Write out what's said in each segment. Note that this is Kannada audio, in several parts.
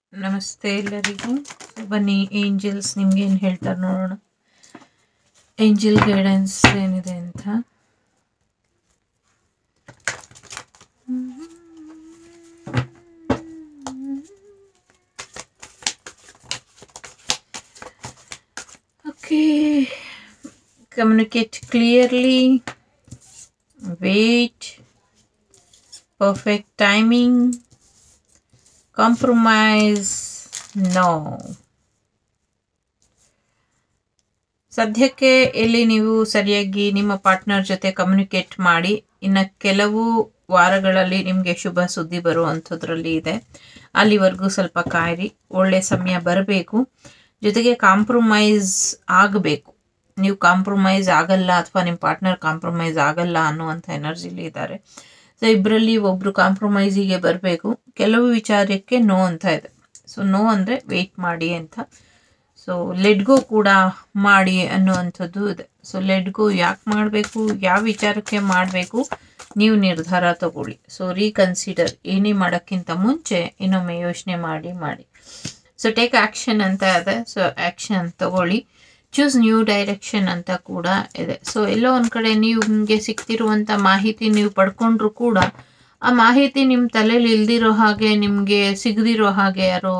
ನಮಸ್ತೆ ಎಲ್ಲರಿಗೂ ಬನ್ನಿ ಏಂಜಲ್ಸ್ ನಿಮ್ಗೆ ಏನು ಹೇಳ್ತಾರೆ ನೋಡೋಣ ಏಂಜಲ್ ಗೈಡೆನ್ಸ್ ಏನಿದೆ ಅಂತ okay communicate clearly wait perfect timing compromise no ಸದ್ಯಕ್ಕೆ ಇಲ್ಲಿ ನೀವು ಸರಿಯಾಗಿ ನಿಮ್ಮ ಪಾರ್ಟ್ನರ್ ಜೊತೆ ಕಮ್ಯುನಿಕೇಟ್ ಮಾಡಿ ಇನ್ನು ಕೆಲವು ವಾರಗಳಲ್ಲಿ ನಿಮಗೆ ಶುಭ ಸುದ್ದಿ ಬರುವಂಥದ್ರಲ್ಲಿ ಇದೆ ಅಲ್ಲಿವರೆಗೂ ಸ್ವಲ್ಪ ಕಾಯಿರಿ ಒಳ್ಳೆ ಸಮಯ ಬರಬೇಕು ಜೊತೆಗೆ ಕಾಂಪ್ರಮೈಸ್ ಆಗಬೇಕು ನೀವು ಕಾಂಪ್ರಮೈಸ್ ಆಗಲ್ಲ ಅಥವಾ ನಿಮ್ಮ ಪಾರ್ಟ್ನರ್ ಕಾಂಪ್ರಮೈಸ್ ಆಗಲ್ಲ ಅನ್ನುವಂಥ ಎನರ್ಜಿಲಿ ಇದ್ದಾರೆ ಸೊ ಇಬ್ಬರಲ್ಲಿ ಒಬ್ರು ಕಾಂಪ್ರಮೈಸಿಗೆ ಬರಬೇಕು ಕೆಲವು ವಿಚಾರಕ್ಕೆ ನೋ ಅಂತ ಇದೆ ಸೊ ನೋ ಅಂದರೆ ವೆಯ್ಟ್ ಮಾಡಿ ಅಂತ ಸೊ ಲೆಡ್ಗೋ ಕೂಡ ಮಾಡಿ ಅನ್ನುವಂಥದ್ದು ಇದೆ ಸೊ ಲೆಡ್ಗೋ ಯಾಕೆ ಮಾಡಬೇಕು ಯಾವ ವಿಚಾರಕ್ಕೆ ಮಾಡಬೇಕು ನೀವು ನಿರ್ಧಾರ ತಗೊಳ್ಳಿ ಸೊ ರೀಕನ್ಸಿಡರ್ ಏನೇ ಮಾಡೋಕ್ಕಿಂತ ಮುಂಚೆ ಇನ್ನೊಮ್ಮೆ ಯೋಚನೆ ಮಾಡಿ ಮಾಡಿ ಸೊ ಟೇಕ್ ಆ್ಯಕ್ಷನ್ ಅಂತ ಇದೆ ಸೊ ಆ್ಯಕ್ಷನ್ ತಗೊಳ್ಳಿ ಚೂಸ್ ನ್ಯೂ ಡೈರೆಕ್ಷನ್ ಅಂತ ಕೂಡ ಇದೆ ಸೊ ಎಲ್ಲೋ ಒಂದು ಕಡೆ ನೀವು ನಿಮಗೆ ಸಿಗ್ತಿರುವಂಥ ಮಾಹಿತಿ ನೀವು ಪಡ್ಕೊಂಡ್ರು ಕೂಡ ಆ ಮಾಹಿತಿ ನಿಮ್ಮ ತಲೆಯಲ್ಲಿ ಇಲ್ದಿರೋ ಹಾಗೆ ನಿಮಗೆ ಸಿಗದಿರೋ ಹಾಗೆ ಯಾರೋ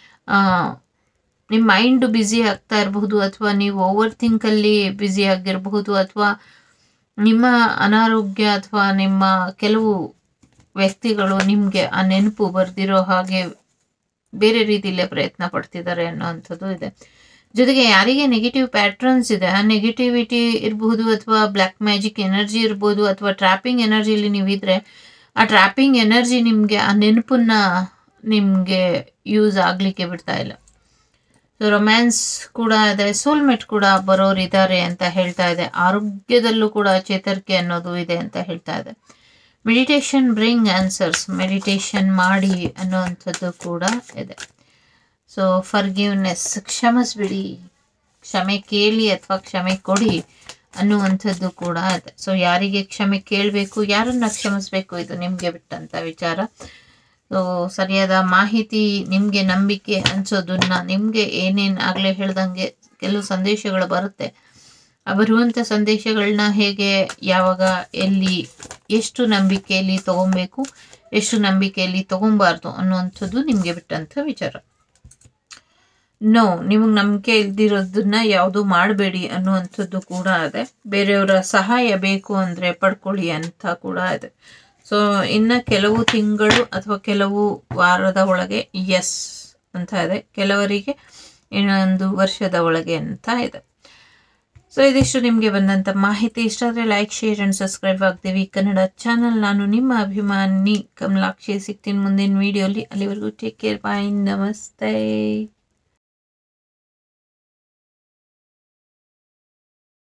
ನಿಮ್ಮ ಮೈಂಡ್ ಬ್ಯುಸಿ ಆಗ್ತಾ ಇರಬಹುದು ಅಥವಾ ನೀವು ಓವರ್ ಥಿಂಕಲ್ಲಿ ಬ್ಯುಸಿ ಆಗಿರಬಹುದು ಅಥವಾ ನಿಮ್ಮ ಅನಾರೋಗ್ಯ ಅಥವಾ ನಿಮ್ಮ ಕೆಲವು ವ್ಯಕ್ತಿಗಳು ನಿಮಗೆ ಆ ನೆನಪು ಬರ್ದಿರೋ ಹಾಗೆ ಬೇರೆ ರೀತಿಯಲ್ಲೇ ಪ್ರಯತ್ನ ಪಡ್ತಿದ್ದಾರೆ ಅನ್ನೋವಂಥದ್ದು ಇದೆ ಜೊತೆಗೆ ಯಾರಿಗೆ ನೆಗೆಟಿವ್ ಪ್ಯಾಟ್ರನ್ಸ್ ಇದೆ ಆ ನೆಗೆಟಿವಿಟಿ ಇರಬಹುದು ಅಥವಾ ಬ್ಲ್ಯಾಕ್ ಮ್ಯಾಜಿಕ್ ಎನರ್ಜಿ ಇರ್ಬೋದು ಅಥವಾ ಟ್ರ್ಯಾಪಿಂಗ್ ಎನರ್ಜಿಲಿ ನೀವಿದ್ರೆ ಆ ಟ್ರ್ಯಾಪಿಂಗ್ ಎನರ್ಜಿ ನಿಮಗೆ ಆ ನೆನಪನ್ನ ನಿಮಗೆ ಯೂಸ್ ಆಗಲಿಕ್ಕೆ ಬಿಡ್ತಾ ಇಲ್ಲ ಸೊ ರೊಮ್ಯಾನ್ಸ್ ಕೂಡ ಇದೆ ಸೋಲ್ಮೇಟ್ ಕೂಡ ಬರೋರು ಇದ್ದಾರೆ ಅಂತ ಹೇಳ್ತಾ ಇದೆ ಆರೋಗ್ಯದಲ್ಲೂ ಕೂಡ ಚೇತರಿಕೆ ಅನ್ನೋದು ಇದೆ ಅಂತ ಹೇಳ್ತಾ ಇದೆ ಮೆಡಿಟೇಷನ್ ಬ್ರಿಂಗ್ ಆನ್ಸರ್ಸ್ ಮೆಡಿಟೇಷನ್ ಮಾಡಿ ಅನ್ನೋವಂಥದ್ದು ಕೂಡ ಇದೆ ಸೊ ಫರ್ಗಿವ್ನೆಸ್ ಕ್ಷಮಿಸ್ಬಿಡಿ ಕ್ಷಮೆ ಕೇಳಿ ಅಥವಾ ಕ್ಷಮೆ ಕೊಡಿ ಅನ್ನುವಂಥದ್ದು ಕೂಡ ಇದೆ ಸೊ ಯಾರಿಗೆ ಕ್ಷಮೆ ಕೇಳಬೇಕು ಯಾರನ್ನ ಕ್ಷಮಿಸ್ಬೇಕು ಇದು ನಿಮಗೆ ಬಿಟ್ಟಂಥ ವಿಚಾರ ಸೊ ಸರಿಯಾದ ಮಾಹಿತಿ ನಿಮಗೆ ನಂಬಿಕೆ ಅನ್ಸೋದನ್ನ ನಿಮಗೆ ಏನೇನು ಆಗಲೇ ಹೇಳ್ದಂಗೆ ಕೆಲವು ಸಂದೇಶಗಳು ಬರುತ್ತೆ ಆ ಬರುವಂಥ ಸಂದೇಶಗಳನ್ನ ಹೇಗೆ ಯಾವಾಗ ಎಲ್ಲಿ ಎಷ್ಟು ನಂಬಿಕೆಯಲ್ಲಿ ತಗೊಬೇಕು ಎಷ್ಟು ನಂಬಿಕೆಯಲ್ಲಿ ತಗೊಬಾರ್ದು ಅನ್ನುವಂಥದ್ದು ನಿಮಗೆ ಬಿಟ್ಟಂಥ ವಿಚಾರ ನೋ ನಿಮಗೆ ನಂಬಿಕೆ ಇಲ್ದಿರೋದನ್ನ ಯಾವುದು ಮಾಡಬೇಡಿ ಅನ್ನುವಂಥದ್ದು ಕೂಡ ಇದೆ ಬೇರೆಯವರ ಸಹಾಯ ಬೇಕು ಅಂದರೆ ಪಡ್ಕೊಳ್ಳಿ ಅಂತ ಕೂಡ ಇದೆ ಸೊ ಇನ್ನು ಕೆಲವು ತಿಂಗಳು ಅಥವಾ ಕೆಲವು ವಾರದ ಒಳಗೆ ಎಸ್ ಅಂತ ಇದೆ ಕೆಲವರಿಗೆ ಇನ್ನೊಂದು ವರ್ಷದ ಒಳಗೆ ಅಂತ ಇದೆ ಸೊ ಇದಿಷ್ಟು ನಿಮಗೆ ಬಂದಂಥ ಮಾಹಿತಿ ಇಷ್ಟ ಆದರೆ ಲೈಕ್ ಶೇರ್ ಆ್ಯಂಡ್ ಸಬ್ಸ್ಕ್ರೈಬ್ ಆಗ್ತೀವಿ ಕನ್ನಡ ಚಾನಲ್ ನಾನು ನಿಮ್ಮ ಅಭಿಮಾನಿ ಕಮಲಾಕ್ಷಿ ಸಿಗ್ತೀನಿ ಮುಂದಿನ ವಿಡಿಯೋಲಿ ಅಲ್ಲಿವರೆಗೂ ಟೇಕ್ ಕೇರ್ ಬಾಯ್ ನಮಸ್ತೆ